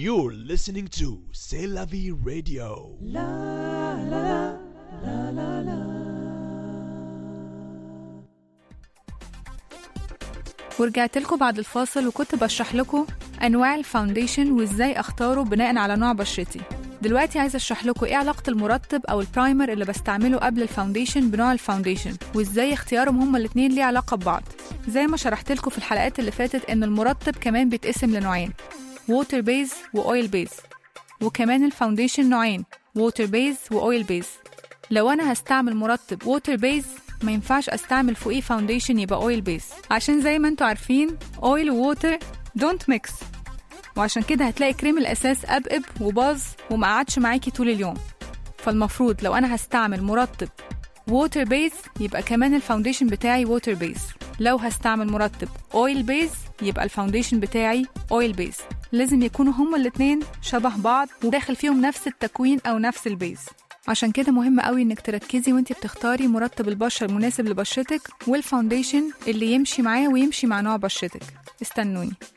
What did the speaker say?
You're listening to C'est la vie radio. ورجعت لكم بعد الفاصل وكنت بشرح لكم انواع الفاونديشن وازاي اختاره بناء على نوع بشرتي دلوقتي عايزه اشرح لكم ايه علاقه المرطب او البرايمر اللي بستعمله قبل الفاونديشن بنوع الفاونديشن وازاي اختيارهم هما الاتنين ليه علاقه ببعض زي ما شرحت لكم في الحلقات اللي فاتت ان المرطب كمان بيتقسم لنوعين ووتر بيز واويل بيز وكمان الفاونديشن نوعين ووتر بيز واويل بيز لو انا هستعمل مرطب ووتر بيز ما ينفعش استعمل فوقيه فاونديشن يبقى اويل بيز عشان زي ما انتوا عارفين اويل ووتر دونت ميكس وعشان كده هتلاقي كريم الاساس ابقب وباظ وما قعدش معاكي طول اليوم فالمفروض لو انا هستعمل مرطب ووتر بيز يبقى كمان الفاونديشن بتاعي ووتر بيز لو هستعمل مرطب اويل بيز يبقى الفاونديشن بتاعي اويل بيز لازم يكونوا هما الاتنين شبه بعض وداخل فيهم نفس التكوين او نفس البيز عشان كده مهم قوي انك تركزي وانت بتختاري مرطب البشره المناسب لبشرتك والفاونديشن اللي يمشي معاه ويمشي مع نوع بشرتك استنوني